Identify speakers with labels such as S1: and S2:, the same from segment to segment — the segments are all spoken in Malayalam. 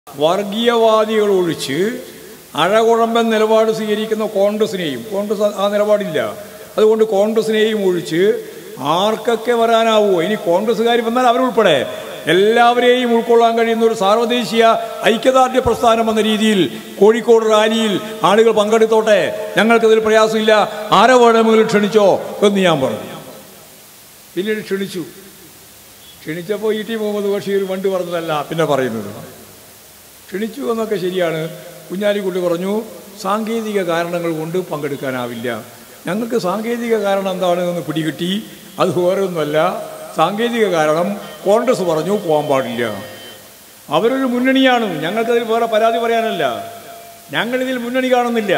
S1: വർഗീയവാദികൾ ഒഴിച്ച് അഴകുഴമ്പൻ നിലപാട് സ്വീകരിക്കുന്ന കോൺഗ്രസിനെയും കോൺഗ്രസ് ആ നിലപാടില്ല അതുകൊണ്ട് കോൺഗ്രസിനെയും ഒഴിച്ച് ആർക്കൊക്കെ വരാനാവുമോ ഇനി കോൺഗ്രസ്സുകാർ വന്നാൽ അവരുൾപ്പെടെ എല്ലാവരെയും ഉൾക്കൊള്ളാൻ കഴിയുന്ന ഒരു സാർവദേശീയ ഐക്യദാർഢ്യ പ്രസ്ഥാനം എന്ന രീതിയിൽ കോഴിക്കോട് റാലിയിൽ ആളുകൾ പങ്കെടുത്തോട്ടെ ഞങ്ങൾക്കതിൽ പ്രയാസമില്ല ആരെ വേണമെങ്കിലും ക്ഷണിച്ചോ എന്ന് ഞാൻ പറഞ്ഞു പിന്നീട് ക്ഷണിച്ചു ക്ഷണിച്ചപ്പോൾ ഇ ടി മുഹമ്മദ് ബഷീർ വണ്ടി പറഞ്ഞതല്ല പിന്നെ പറയുന്നത് ക്ഷണിച്ചു എന്നൊക്കെ ശരിയാണ് കുഞ്ഞാലിക്കുട്ടി പറഞ്ഞു സാങ്കേതിക കാരണങ്ങൾ കൊണ്ട് പങ്കെടുക്കാനാവില്ല ഞങ്ങൾക്ക് സാങ്കേതിക കാരണം എന്താണെന്ന് പിടികിട്ടി അത് വേറെ ഒന്നുമല്ല സാങ്കേതിക കാരണം കോൺഗ്രസ് പറഞ്ഞു പോകാൻ പാടില്ല അവരൊരു മുന്നണിയാണ് ഞങ്ങൾക്കതിൽ വേറെ പരാതി പറയാനല്ല ഞങ്ങളിതിൽ മുന്നണി കാണുന്നില്ല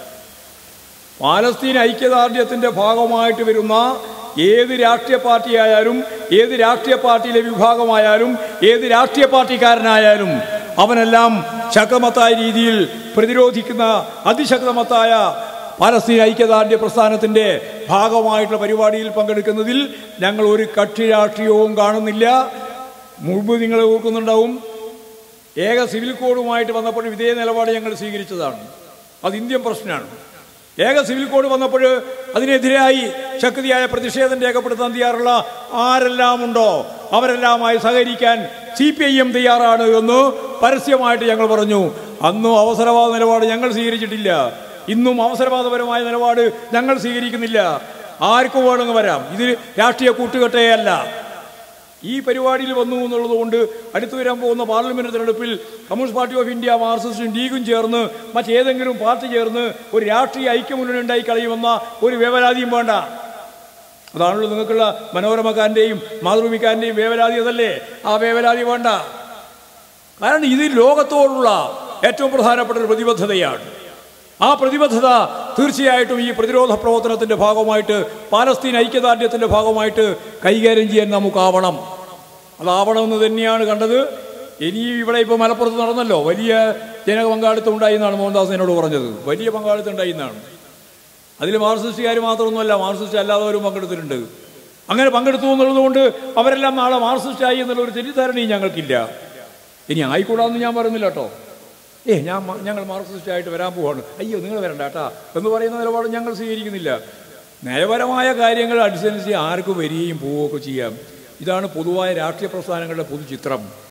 S1: പാലസ്തീൻ ഐക്യദാർഢ്യത്തിൻ്റെ ഭാഗമായിട്ട് വരുന്ന ഏത് രാഷ്ട്രീയ പാർട്ടിയായാലും ഏത് രാഷ്ട്രീയ പാർട്ടിയിലെ വിഭാഗമായാലും ഏത് രാഷ്ട്രീയ പാർട്ടിക്കാരനായാലും അവനെല്ലാം ശക്തമത്തായ രീതിയിൽ പ്രതിരോധിക്കുന്ന അതിശക്തമത്തായ പാലസ്തീൻ ഐക്യദാർഢ്യ പ്രസ്ഥാനത്തിൻ്റെ ഭാഗമായിട്ടുള്ള പരിപാടിയിൽ പങ്കെടുക്കുന്നതിൽ ഞങ്ങൾ ഒരു കക്ഷി രാഷ്ട്രീയവും കാണുന്നില്ല മുമ്പ് നിങ്ങൾ ഓർക്കുന്നുണ്ടാവും ഏക സിവിൽ കോഡുമായിട്ട് വന്നപ്പോൾ ഇതേ നിലപാട് ഞങ്ങൾ സ്വീകരിച്ചതാണ് അത് ഇന്ത്യൻ പ്രശ്നമാണ് ഏക സിവിൽ കോഡ് വന്നപ്പോൾ അതിനെതിരായി ശക്തിയായ പ്രതിഷേധം രേഖപ്പെടുത്താൻ തയ്യാറുള്ള ആരെല്ലാം ഉണ്ടോ അവരെല്ലാമായി സഹകരിക്കാൻ സി പി ഐ എം തയ്യാറാണ് എന്ന് പരസ്യമായിട്ട് ഞങ്ങൾ പറഞ്ഞു അന്നും അവസരവാദ നിലപാട് ഞങ്ങൾ സ്വീകരിച്ചിട്ടില്ല ഇന്നും അവസരവാദപരമായ നിലപാട് ഞങ്ങൾ സ്വീകരിക്കുന്നില്ല ആർക്കും വേണമെങ്കിൽ വരാം ഇത് രാഷ്ട്രീയ കൂട്ടുകെട്ടേയല്ല ഈ പരിപാടിയിൽ വന്നു എന്നുള്ളത് കൊണ്ട് അടുത്തു വരാൻ പോകുന്ന പാർലമെന്റ് തെരഞ്ഞെടുപ്പിൽ കമ്മ്യൂണിസ്റ്റ് പാർട്ടി ഓഫ് ഇന്ത്യ മാർക്സിസ്റ്റും ലീഗും ചേർന്ന് മറ്റേതെങ്കിലും പാർട്ടി ചേർന്ന് ഒരു രാഷ്ട്രീയ ഐക്യമുന്നണി ഉണ്ടായി കളയുമെന്ന ഒരു വേവലാതിയും വേണ്ട അതാണല്ലോ നിങ്ങൾക്കുള്ള മനോരമക്കാരൻ്റെയും മാതൃഭൂമിക്കാരൻ്റെയും വേവലാതി അതല്ലേ ആ വേവലാതി വേണ്ട കാരണം ഇത് ലോകത്തോടുള്ള ഏറ്റവും പ്രധാനപ്പെട്ട ഒരു പ്രതിബദ്ധതയാണ് ആ പ്രതിബദ്ധത തീർച്ചയായിട്ടും ഈ പ്രതിരോധ പ്രവർത്തനത്തിൻ്റെ ഭാഗമായിട്ട് പാലസ്തീൻ ഐക്യദാർഢ്യത്തിൻ്റെ ഭാഗമായിട്ട് കൈകാര്യം ചെയ്യാൻ നമുക്കാവണം അതാവണമെന്ന് തന്നെയാണ് കണ്ടത് ഇനി ഇവിടെ ഇപ്പോൾ മലപ്പുറത്ത് നടന്നല്ലോ വലിയ ജനപങ്കാളിത്തം ഉണ്ടായി എന്നാണ് മോഹൻദാസ് എന്നോട് പറഞ്ഞത് വലിയ പങ്കാളിത്തം ഉണ്ടായി എന്നാണ് അതിൽ മാർക്സിസ്റ്റുകാർ മാത്രമൊന്നുമല്ല മാർക്സിസ്റ്റ് അല്ലാത്തവരും പങ്കെടുത്തിട്ടുണ്ട് അങ്ങനെ പങ്കെടുത്തു എന്നുള്ളത് കൊണ്ട് അവരെല്ലാം നാളെ മാർക്സിസ്റ്റായി എന്നുള്ള ഒരു തെറ്റിദ്ധാരണയും ഞങ്ങൾക്കില്ല ഇനി ആയിക്കൂടാന്ന് ഞാൻ പറയുന്നില്ല കേട്ടോ ഏ ഞാൻ മ- ഞങ്ങൾ മാർക്സിസ്റ്റായിട്ട് വരാൻ പോവാണ് അയ്യോ നിങ്ങൾ വരണ്ട കേട്ടാ എന്ന് പറയുന്ന നിലപാട് ഞങ്ങൾ സ്വീകരിക്കുന്നില്ല നയപരമായ കാര്യങ്ങൾ അനുസരിച്ച് ആർക്കും വരികയും പോവുകയൊക്കെ ചെയ്യാം ഇതാണ് പൊതുവായ രാഷ്ട്രീയ പ്രസ്ഥാനങ്ങളുടെ പൊതുചിത്രം